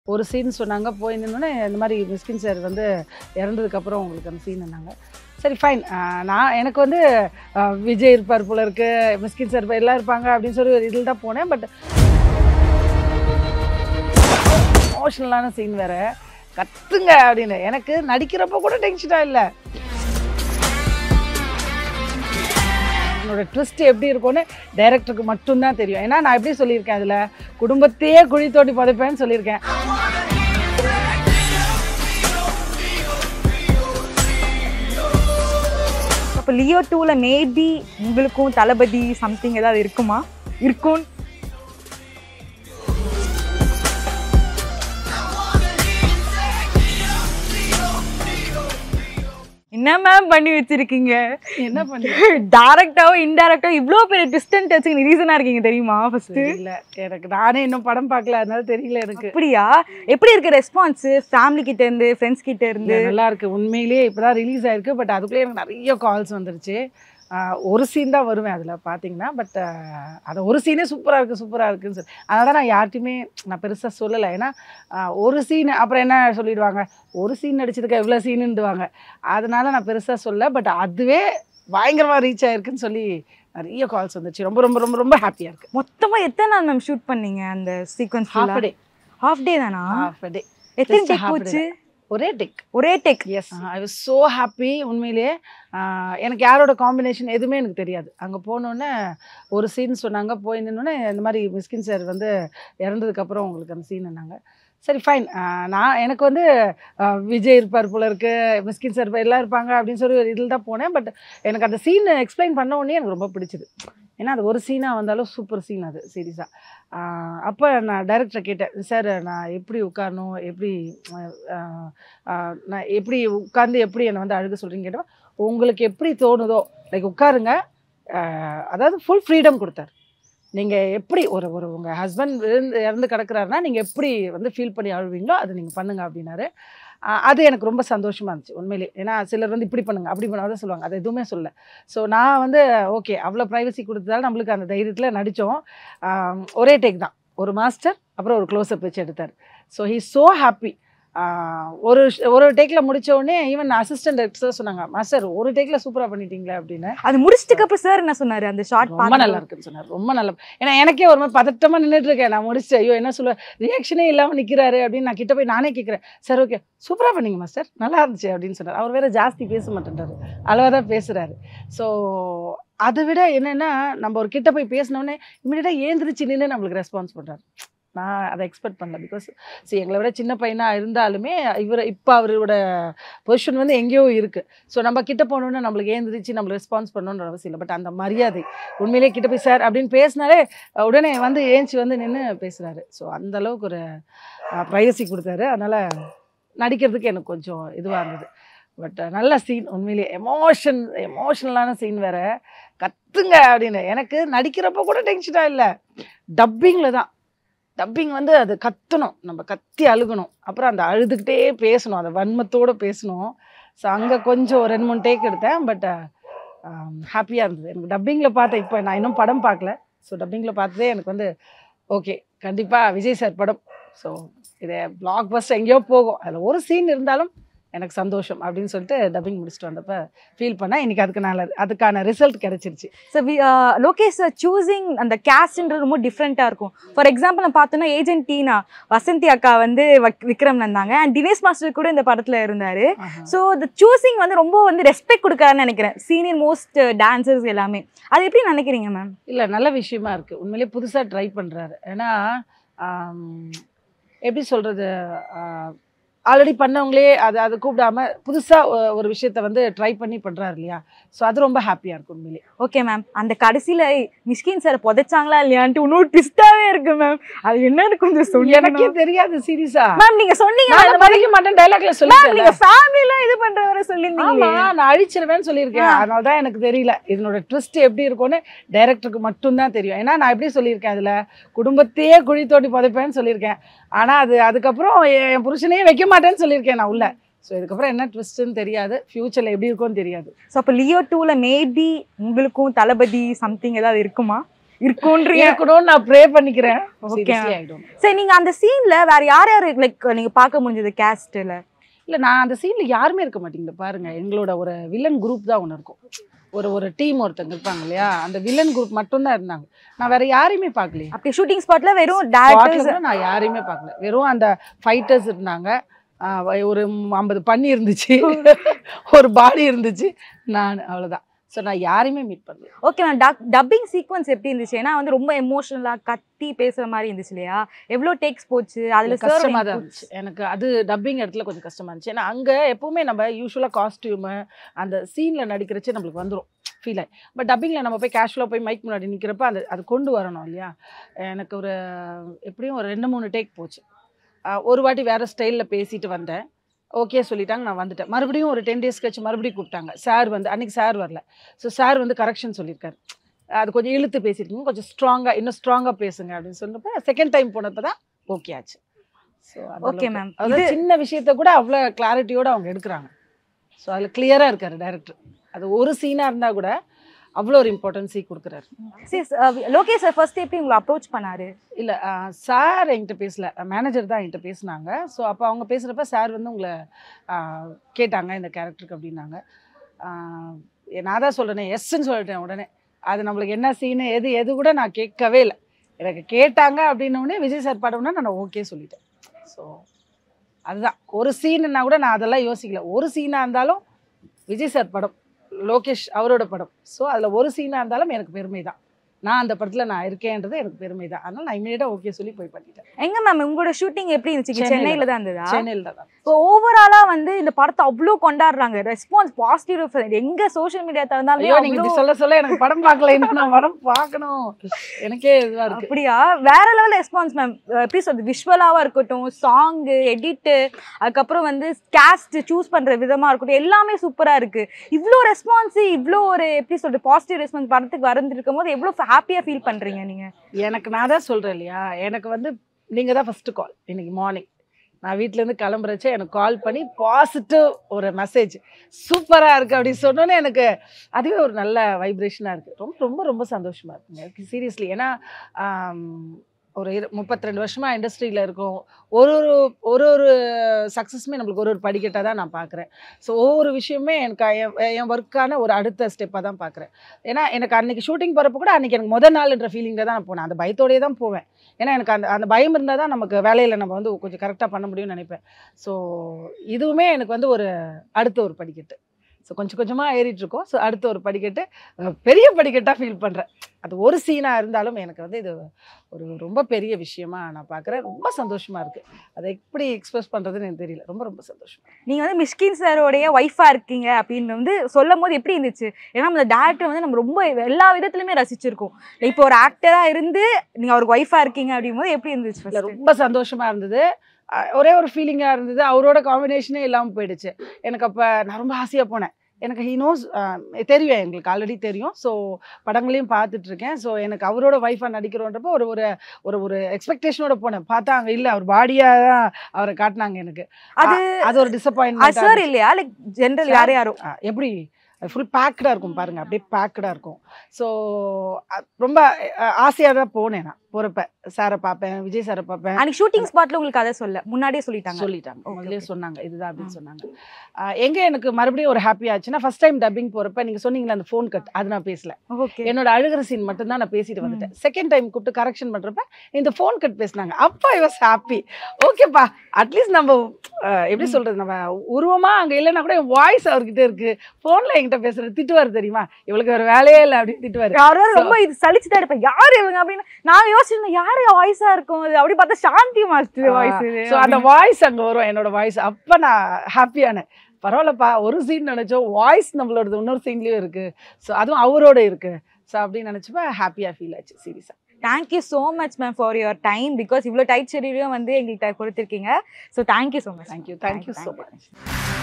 ஒரு சீன் சொன்னாங்க போய் நின்னோடனே இந்த மாதிரி மிஸ்கின் சார் வந்து இறந்ததுக்கப்புறம் உங்களுக்கு அந்த சீன் சொன்னாங்க சரி ஃபைன் நான் எனக்கு வந்து அஹ், விஜய் இருப்பார் போல இருக்கு மிஸ்கின் சார் எல்லாம் இருப்பாங்க அப்படின்னு சொல்லி ஒரு இதில் தான் போனேன் பட் எமோஷ்னலான சீன் வேற கத்துங்க அப்படின்னு எனக்கு நடிக்கிறப்ப கூட டென்ஷனாக இல்லை என்னோட ட்விஸ்ட் எப்படி இருக்கும்னு டைரக்டருக்கு மட்டும்தான் தெரியும் ஏன்னா நான் எப்படி சொல்லியிருக்கேன் அதில் குடும்பத்தையே குழி தோண்டி புதைப்பேன்னு சொல்லியிருக்கேன் அப்போ லியோ டூவில் மேபி உங்களுக்கும் தளபதி சம்திங் ஏதாவது இருக்குமா இருக்கும் என்ன மேம் பண்ணி வச்சிருக்கீங்க என்ன பண்ணி டைரக்டாவோ இன்டைரக்டாவோ இவ்வளோ பெரிய டிஸ்டன்ட் வச்சுங்க ரீசனா இருக்கீங்க தெரியுமா ஃபர்ஸ்ட் தெரியல எனக்கு நானே இன்னும் படம் பார்க்கல அதனால தெரியல எனக்கு அப்படியா எப்படி இருக்கு ரெஸ்பான்ஸ் ஃபேமிலி கிட்ட இருந்து ஃப்ரெண்ட்ஸ் கிட்ட இருந்து இல்ல, நல்லா இருக்கு உண்மையிலேயே இப்பதான் ரிலீஸ் ஆயிருக்கு பட் அதுக்குள்ளே எனக்கு நிறைய கால்ஸ் வந்துருச்சு ஆஹ் ஒரு சீன் தான் வருவேன் அதில் பார்த்தீங்கன்னா பட் அது ஒரு சீனே சூப்பராக இருக்குது சூப்பராக இருக்குன்னு சொல்லி அதனால தான் நான் யார்ட்டையுமே நான் பெருசாக சொல்லலை ஏன்னா ஆஹ் ஒரு சீன் அப்புறம் என்ன சொல்லிடுவாங்க ஒரு சீன் நடிச்சதுக்கு எவ்வளோ சீனுண்டுவாங்க அதனால நான் பெருசாக சொல்ல பட் அதுவே பயங்கரமாக ரீச் ஆயிருக்குன்னு சொல்லி நிறைய கால்ஸ் வந்துச்சு ரொம்ப ரொம்ப ரொம்ப ரொம்ப ஹாப்பியாக இருக்கு மொத்தமா எத்தனை நாள் மேம் ஷூட் பண்ணீங்க அந்த sequence half day half day தானா ஹாஃப் டே எத்தனை just டேக் half போச்சு ஒரே டெக் ஒரே take yes I was so happy உண்மையிலேயே ஆஹ் எனக்கு யாரோட காம்பினேஷன் எதுவுமே எனக்கு தெரியாது அங்கே போனோடனே ஒரு சீன் சொன்னாங்க போய் நின்னோடனே இந்த மாதிரி மிஸ்கின் சார் வந்து இறந்ததுக்கப்புறம் உங்களுக்கு அந்த சீன் சொன்னாங்க சரி ஃபைன் நான் எனக்கு வந்து ஆஹ் விஜய் இருப்பார் போல இருக்கு மிஸ்கின் சார் எல்லாம் இருப்பாங்க அப்படின்னு சொல்லி ஒரு இதில் தான் போனேன் பட் எனக்கு அந்த சீன் எக்ஸ்பிளைன் பண்ண உடனே எனக்கு ரொம்ப பிடிச்சது ஏன்னா அது ஒரு சீனாக வந்தாலும் சூப்பர் சீன் அது சீரியஸாக அப்போ நான் டைரக்டரை கேட்டேன் சார் நான் எப்படி உட்காரணும் எப்படி ஆஹ் ஆஹ் நான் எப்படி உட்கார்ந்து எப்படி என்னை வந்து அழுக சொல்கிறீங்க கேட்டோம் உங்களுக்கு எப்படி தோணுதோ லைக் உட்காருங்க ஆஹ் அதாவது ஃபுல் ஃப்ரீடம் கொடுத்தாரு நீங்கள் எப்படி ஒரு ஒரு உங்கள் ஹஸ்பண்ட் இருந்து இறந்து கிடக்குறாருன்னா நீங்கள் எப்படி வந்து ஃபீல் பண்ணி அழுவீங்களோ அதை நீங்கள் பண்ணுங்க அப்படின்னாரு ஆஹ் அது எனக்கு ரொம்ப சந்தோஷமாக இருந்துச்சு உண்மையிலே ஏன்னா சிலர் வந்து இப்படி பண்ணுங்க அப்படி பண்ணாத சொல்லுவாங்க அது எதுவுமே சொல்ல ஸோ நான் வந்து ஓகே அவ்வளோ ப்ரைவசி கொடுத்ததால நம்மளுக்கு அந்த தைரியத்தில் நடித்தோம் ஒரே டேக் தான் ஒரு மாஸ்டர் அப்புறம் ஒரு க்ளோஸ்அப் வச்சு எடுத்தார் ஸோ ஹீ ஸோ ஹாப்பி ஒரு ஷ- ஒரு டேக்கில் முடிச்ச உடனே ஈவன் அசிஸ்டன்ட் டைரக்டர் சொன்னாங்க மாஸ்டர் ஒரு டேக்கில் சூப்பராக பண்ணிட்டீங்களே அப்படின்னு அது முடிச்சிட்டுக்கு அப்புறம் சார் என்ன சொன்னாரு அந்த ஷார்ட் ரொம்ப நல்லா இருக்குன்னு சொன்னார் ரொம்ப நல்லா ஏன்னா எனக்கே ஒரு மாதிரி பதட்டமா நின்றுட்டு இருக்கேன் நான் முடிச்சு ஐயோ என்ன சொல்ல ரியாக்ஷனே இல்லாமல் நிற்கிறாரு அப்படின்னு நான் கிட்ட போய் நானே கேட்குறேன் சார் ஓகே சூப்பராக பண்ணீங்க மாஸ்டர் நல்லா இருந்துச்சு அப்படின்னு சொன்னார் அவர் வேற ஜாஸ்தி பேச மாட்டேன்றாரு அளவாக தான் பேசுறாரு ஸோ அதை விட என்னன்னா நம்ம ஒரு கிட்ட போய் பேசினோடனே இமீடியட்டாக ஏந்திரிச்சு நின்று நம்மளுக்கு ரெஸ்பான்ஸ் பண்றாரு நான் அதை எக்ஸ்பெக்ட் பண்ணல பிகாஸ் சரி எங்களை விட சின்ன பையனாக இருந்தாலுமே இவர் இப்போ அவரோட பொசிஷன் வந்து எங்கேயோ இருக்குது ஸோ நம்ம கிட்ட போனோன்னே நம்மளுக்கு ஏந்திரிச்சு நம்மளை ரெஸ்பான்ஸ் பண்ணணுன்ற அவசியம் இல்லை பட் அந்த மரியாதை உண்மையிலேயே கிட்ட போய் சார் அப்படின்னு பேசினாலே அஹ், உடனே வந்து ஏஞ்சி வந்து நின்று பேசுகிறாரு ஸோ அந்த அளவுக்கு ஒரு ப்ரைவசி கொடுத்தாரு அதனால் நடிக்கிறதுக்கு எனக்கு கொஞ்சம் இதுவாக இருந்தது பட் நல்ல சீன் உண்மையிலேயே எமோஷன் எமோஷ்னலான சீன் வேற கத்துங்க அப்படின்னு எனக்கு நடிக்கிறப்ப கூட டென்ஷனாக இல்லை டப்பிங்கில் தான் டப்பிங் வந்து அது கத்தணும் நம்ம கத்தி அழுகணும் அப்புறம் அந்த அழுதுகிட்டே பேசணும் அந்த வன்மத்தோடு பேசணும் ஸோ அங்கே கொஞ்சம் ஒரு ரெண்டு மூணு டேக் எடுத்தேன் பட் ஹாப்பியாக இருந்தது எனக்கு டப்பிங்கில் பார்த்தேன் இப்போ நான் இன்னும் படம் பார்க்கல ஸோ டப்பிங்கில் பார்த்ததே எனக்கு வந்து ஓகே கண்டிப்பாக விஜய் சார் படம் ஸோ இது பிளாக் பஸ்ட் எங்கேயோ போகும் அதில் ஒரு சீன் இருந்தாலும் எனக்கு சந்தோஷம் அப்படின்னு சொல்லிட்டு டப்பிங் முடிச்சுட்டு வந்தப்ப ஃபீல் பண்ணேன் இன்னைக்கு அதுக்கு நல்ல அதுக்கான ரிசல்ட் கிடைச்சிருச்சு ஸோ லோகேஷ் சூசிங் அந்த கேஸ்ட்ன்றது ரொம்ப டிஃப்ரெண்ட்டாக இருக்கும் ஃபார் எக்ஸாம்பிள் நான் பார்த்தோன்னா ஏஜென்ட் டீனா வசந்தி அக்கா வந்து வக்- விக்ரம் இருந்தாங்க அண்ட் தினேஷ் மாஸ்டர் கூட இந்த படத்தில் இருந்தார் ஸோ இந்த சூசிங் வந்து ரொம்ப வந்து ரெஸ்பெக்ட் கொடுக்குறாருன்னு நினைக்கிறேன் சீனியர் மோஸ்ட் டான்சர்ஸ் எல்லாமே அது எப்படி நினைக்கிறீங்க மேம் இல்லை நல்ல விஷயமா இருக்குது உண்மையிலேயே புதுசாக ட்ரை பண்ணுறாரு ஏன்னா ஆம், எப்படி சொல்கிறது ஆல்ரெடி பண்ணவங்களே அது அது கூப்பிடாம புதுசாக ஒரு விஷயத்த வந்து ட்ரை பண்ணி பண்ணுறாரு இல்லையா ஸோ அது ரொம்ப ஹாப்பியாக இருக்கும் உண்மையிலே ஓகே மேம் அந்த கடைசியில் மிஸ்கின் சார் புதைச்சாங்களா இல்லையான்ட்டு இன்னொரு ட்விஸ்டாகவே இருக்கு மேம் அது என்னன்னு கொஞ்சம் எனக்கே சொன்னீங்க தெரியாது சீரியஸா மேம் நீங்க சொன்னீங்க நான் அந்த மாதிரி மதிக்க மாட்டேன் டைலாக்ல மேம் சொல்லி நீங்க ஃபேமிலிலாம் இது பண்ற வரை ஆமா சொல்லியிருந்தீங்க நான் அழிச்சிருவேன்னு சொல்லியிருக்கேன் ஆ. அதனால தான் எனக்கு தெரியல இதனோட ட்விஸ்ட் எப்படி இருக்கும்னு டைரக்டருக்கு மட்டும்தான் தெரியும் ஏன்னா நான் எப்படி சொல்லியிருக்கேன் அதுல குடும்பத்தையே குழி தோண்டி புதைப்பேன்னு சொல்லியிருக்கேன் ஆனா அது அதுக்கப்புறம் என் புருஷனையே வைக்க மாட்டேன்னு சொல்லியிருக்கேன் நான் உள்ள ஸோ இதுக்கப்புறம் என்ன ட்விஸ்ட்னு தெரியாது ஃபியூச்சர்ல எப்படி இருக்கும்னு தெரியாது ஸோ அப்போ லியோ டூவில் மேபி உங்களுக்கும் தளபதி சம்திங் ஏதாவது இருக்குமா இருக்குன்றீங்க இருக்கணும்னு நான் ப்ரே பண்ணிக்கிறேன் Okay. Seriously, I don't know. சரி நீங்க அந்த சீன்ல வேற யார் யார் லைக் நீங்க பார்க்க முடிஞ்சது கேஸ்ட்ல இல்ல நான் அந்த சீன்ல யாருமே இருக்க மாட்டீங்க பாருங்க எங்களோட ஒரு வில்லன் குரூப் தான் ஒன்று இருக்கும் ஒரு ஒரு டீம் ஒருத்தங்க இருப்பாங்க இல்லையா அந்த வில்லன் குரூப் மட்டும்தான் இருந்தாங்க நான் வேற யாரையுமே பார்க்கலையே அப்படி ஷூட்டிங் ஸ்பாட்ல வெறும் Spotல டேரக்டர்ஸ் கூட நான் யாரையுமே பார்க்கல வெறும் அந்த ஃபைட்டர்ஸ் இருந்தாங்க ஆஹ் ஒரு ஐம்பது பண்ணி இருந்துச்சு ஒரு பாடி இருந்துச்சு நான் அவ்வளவுதான் ஸோ நான் யாரையுமே மீட் பண்ணல ஓகே மேம் டப்பிங் சீக்வன்ஸ் எப்படி இருந்துச்சு ஏன்னா வந்து ரொம்ப எமோஷனலா கத்தி பேசுற மாதிரி இருந்துச்சு இல்லையா எவ்வளவு டேக்ஸ் போச்சு அதுல அதுல கஷ்டமா தான் இருந்துச்சு எனக்கு அது டப்பிங் இடத்துல கொஞ்சம் கஷ்டமா இருந்துச்சு ஏன்னா அங்க எப்பவுமே நம்ம யூஸ்வலாக காஸ்டியூமு அந்த சீன்ல நடிக்கிறச்சே நம்மளுக்கு வந்துரும் ஃபீல் ஆகி பட் டப்பிங்கில் நம்ம போய் கேஷுவலாக போய் மைக் முன்னாடி நிற்கிறப்ப அது அது கொண்டு வரணும் இல்லையா எனக்கு ஒரு எப்படியும் ஒரு ரெண்டு மூணு டேக் போச்சு ஆஹ் ஒரு வாட்டி வேற ஸ்டைலில் பேசிட்டு வந்தேன் ஓகே சொல்லிட்டாங்க நான் வந்துட்டேன் மறுபடியும் ஒரு டென் டேஸ் கழிச்சு மறுபடியும் கூப்பிட்டாங்க சார் வந்து அன்னைக்கு சார் வரல ஸோ சார் வந்து கரெக்ஷன் சொல்லியிருக்காரு அது கொஞ்சம் இழுத்து பேசியிருக்கீங்க கொஞ்சம் ஸ்ட்ராங்காக இன்னும் ஸ்ட்ராங்காக பேசுங்க அப்படின்னு சொன்னப்ப செகண்ட் டைம் போனப்போ தான் ஓகே ஆச்சு ஸோ ஓகே மேம் அதாவது சின்ன விஷயத்த கூட அவ்வளோ கிளாரிட்டியோட அவங்க எடுக்கிறாங்க ஸோ அதில் கிளியராக இருக்காரு டைரக்டர் அது ஒரு சீனாக இருந்தால் கூட அவ்வளோ ஒரு இம்பார்ட்டன்ஸி கொடுக்குறாரு லோகேஷ் சார் ஃபர்ஸ்ட் எப்படி உங்களை அப்ரோச் பண்ணாரு இல்லை சார் என்கிட்ட பேசல மேனேஜர் தான் என்கிட்ட பேசினாங்க ஸோ அப்போ அவங்க பேசுகிறப்ப சார் வந்து உங்களை ஆஹ், கேட்டாங்க இந்த கேரக்டருக்கு அப்படின்னாங்க ஆஹ், நான் தான் சொல்கிறேனே எஸ்ன்னு சொல்லிட்டேன் உடனே அது நம்மளுக்கு என்ன சீனு எது எது கூட நான் கேட்கவே இல்லை எனக்கு கேட்டாங்க அப்படின்னோடனே விஜய் சார் படம்னா நான் ஓகே சொல்லிட்டேன் ஸோ அதுதான் ஒரு சீனுன்னா கூட நான் அதெல்லாம் யோசிக்கல ஒரு சீனாக இருந்தாலும் விஜய் சார் படம் லோகேஷ் அவரோட படம் ஸோ அதில் ஒரு சீனாக இருந்தாலும் எனக்கு பெருமை தான் நான் அந்த படத்தில் நான் இருக்கேன்றது எனக்கு பெருமை தான் அதனால் நான் இமீடியட்டாக ஓகே சொல்லி போய் பண்ணிட்டேன் எங்க மேம் உங்களோட ஷூட்டிங் எப்படி இருந்துச்சு சென்னையில. சென்னையில தான் இருந்ததா சென்னையில் தான் இப்போ ஓவராலா வந்து இந்த படத்தை அவ்வளோ கொண்டாடுறாங்க ரெஸ்பான்ஸ் பாசிட்டிவ் எங்க சோஷியல் மீடியா திறந்தாலுமே ஐயோ நீங்க அவ்வளோ இப்படி சொல்ல சொல்ல எனக்கு படம் பார்க்கல இன்னும் நான் படம் பார்க்கணும் எனக்கே இதுவா இருக்கு அப்படியா வேற லெவல் ரெஸ்பான்ஸ் மேம் எப்படி சொல்றது விஷுவலாவா இருக்கட்டும் சாங்கு எடிட்டு அதுக்கப்புறம் வந்து கேஸ்ட் சூஸ் பண்ற விதமா இருக்கட்டும் எல்லாமே சூப்பரா இருக்கு இவ்வளோ ரெஸ்பான்ஸ் இவ்வளோ ஒரு எப்படி சொல்றது பாசிட்டிவ் ரெஸ்பான்ஸ் படத்துக்கு வரந்திருக்கும் போது எவ்வளோ ஹாப்பியா ஃபீல் பண்றீங்க நீங்க எனக்கு நான் தான் சொல்றேன் இல்லையா எனக்கு வந்து நீங்க தான் ஃபர்ஸ்ட் கால் இன்னைக்கு மார்னிங் நான் வீட்ல இருந்து கிளம்புறச்ச எனக்கு கால் பண்ணி பாசிட்டிவ் ஒரு மெசேஜ் சூப்பரா இருக்கு அப்படின்னு சொன்னோன்னே எனக்கு அதுவே ஒரு நல்ல வைப்ரேஷனா இருக்கு ரொம்ப ரொம்ப ரொம்ப சந்தோஷமா இருக்குங்க சீரியஸ்லி ஏன்னா ஆம், ஒரு இரு முப்பத்தி ரெண்டு வருஷமா இண்டஸ்ட்ரியில் இருக்கோம் ஒரு ஒரு ஒரு ஒரு சக்ஸஸுமே நம்மளுக்கு ஒரு ஒரு படிக்கட்டாக தான் நான் பார்க்குறேன் ஸோ ஒவ்வொரு விஷயமே எனக்கு என் என் ஒர்க்கான ஒரு அடுத்த ஸ்டெப்பாக தான் பார்க்குறேன் ஏன்னா எனக்கு அன்னைக்கு ஷூட்டிங் போகிறப்ப கூட அன்னைக்கு எனக்கு முதல் நாள்ன்ற ஃபீலிங்கில் தான் நான் போனேன் அந்த பயத்தோடயே தான் போவேன் ஏன்னா எனக்கு அந்த அந்த பயம் இருந்தால் தான் நமக்கு வேலையில் நம்ம வந்து கொஞ்சம் கரெக்டாக பண்ண முடியும்னு நினைப்பேன் ஸோ இதுவுமே எனக்கு வந்து ஒரு அடுத்த ஒரு படிக்கட்டு ஸோ கொஞ்சம் கொஞ்சமாக ஏறிட்டு இருக்கோம் ஸோ அடுத்த ஒரு படிக்கட்டு அஹ், பெரிய படிக்கட்டாக ஃபீல் பண்ணுறேன் அது ஒரு சீனாக இருந்தாலும் எனக்கு வந்து இது ஒரு ரொம்ப பெரிய விஷயமா நான் பார்க்குறேன் ரொம்ப சந்தோஷமா இருக்கு அதை எப்படி எக்ஸ்பிரஸ் பண்ணுறதுன்னு எனக்கு தெரியல ரொம்ப ரொம்ப சந்தோஷம் நீங்க வந்து மிஷ்கின் சாரோடைய ஒய்ஃபா இருக்கீங்க அப்படின்னு வந்து சொல்லும் போது எப்படி இருந்துச்சு ஏன்னா அந்த டேரக்டர் வந்து நம்ம ரொம்ப எல்லா விதத்துலயுமே ரசிச்சிருக்கோம் இப்போ ஒரு ஆக்டரா இருந்து நீங்க அவருக்கு ஒய்ஃபா இருக்கீங்க அப்படிங்கும் போது எப்படி இருந்துச்சு இல்லை first? ரொம்ப சந்தோஷமா இருந்தது அஹ் ஒரே ஒரு ஃபீலிங்காக இருந்தது அவரோட காம்பினேஷனே இல்லாமல் போயிடுச்சு எனக்கு அப்போ நான் ரொம்ப ஆசையாக போனேன் எனக்கு ஹீ நோஸ் தெரியும் எங்களுக்கு ஆல்ரெடி தெரியும் ஸோ படங்களையும் பார்த்துட்டு இருக்கேன் ஸோ எனக்கு அவரோட ஒய்ஃபாக நடிக்கிறோன்றப்போ ஒரு ஒரு ஒரு ஒரு எக்ஸ்பெக்டேஷனோட போனேன் பார்த்தா அங்கே இல்லை அவர் பாடியாக தான் அவரை காட்டினாங்க எனக்கு அது அ- அது ஒரு டிசப்பாயின்மெண்ட் சார் இல்லையா லைக் ஜென்ரல் Sir. யார் யாரும் எப்படி ஃபுல் பேக்கடாக இருக்கும் பாருங்க அப்படியே பேக்கடாக இருக்கும் ஸோ ரொம்ப ஆசையாக தான் போனேன் நான் போகிறப்ப சாரை பார்ப்பேன் விஜய் சாரை பார்ப்பேன் அன்னைக்கு ஷூட்டிங் ஸ்பாட்ல உங்களுக்கு அதை சொல்ல முன்னாடியே சொல்லிட்டாங்க சொல்லிட்டாங்க Okay, முதல்லயே okay. சொன்னாங்க இதுதான் அப்படின்னு ஆ. சொன்னாங்க ஆஹ் எங்க எனக்கு மறுபடியும் ஒரு ஹாப்பி ஆச்சுன்னா ஃபர்ஸ்ட் டைம் டப்பிங் போறப்ப நீங்க சொன்னீங்களா அந்த ஃபோன் கட் அது நான் பேசல ஓகே என்னோட அழுகிற சீன் மட்டும் தான் நான் பேசிட்டு வந்துட்டேன் செகண்ட் டைம் கூப்பிட்டு கரெக்ஷன் பண்றப்ப இந்த ஃபோன் கட் பேசினாங்க அப்பா ஐ வாஸ் ஹாப்பி ஓகேப்பா அட்லீஸ்ட் நம்ம ஆஹ் எப்படி ம். சொல்றது நம்ம உருவமா அங்க இல்லைன்னா கூட என் வாய்ஸ் அவர்கிட்ட இருக்கு போன்ல என்கிட்ட பேசுறது திட்டுவாரு தெரியுமா இவளுக்கு ஒரு வேலையே இல்லை அப்படின்னு திட்டுவாரு யாரோ ரொம்ப இது சலிச்சுதான் இருப்பேன் யாரு இவங்க அப்படின்னு நான் யோசிச்சிருந்தேன் யாரு வாய்ஸா இருக்கும் இது அப்படி பார்த்தா சாந்தி மாஸ்டர் ஆ, வாய்ஸ் ஸோ அந்த வாய்ஸ் அங்கே வரும் என்னோட வாய்ஸ் அப்போ நான் ஹாப்பியானேன் பரவாயில்லப்பா ஒரு சீன் நினச்சோம் வாய்ஸ் நம்மளோடது இன்னொரு சீன்லேயும் இருக்கு ஸோ அதுவும் அவரோட இருக்கு ஸோ அப்படின்னு நினச்சப்ப ஹாப்பியாக ஃபீல் ஆச்சு சீரியஸாக thank you so much ma'am for your time because இவ்வளோ டைட் ஷெடியூலையும் வந்து எங்கள்கிட்ட கொடுத்துருக்கீங்க so thank you so much thank you thank you so much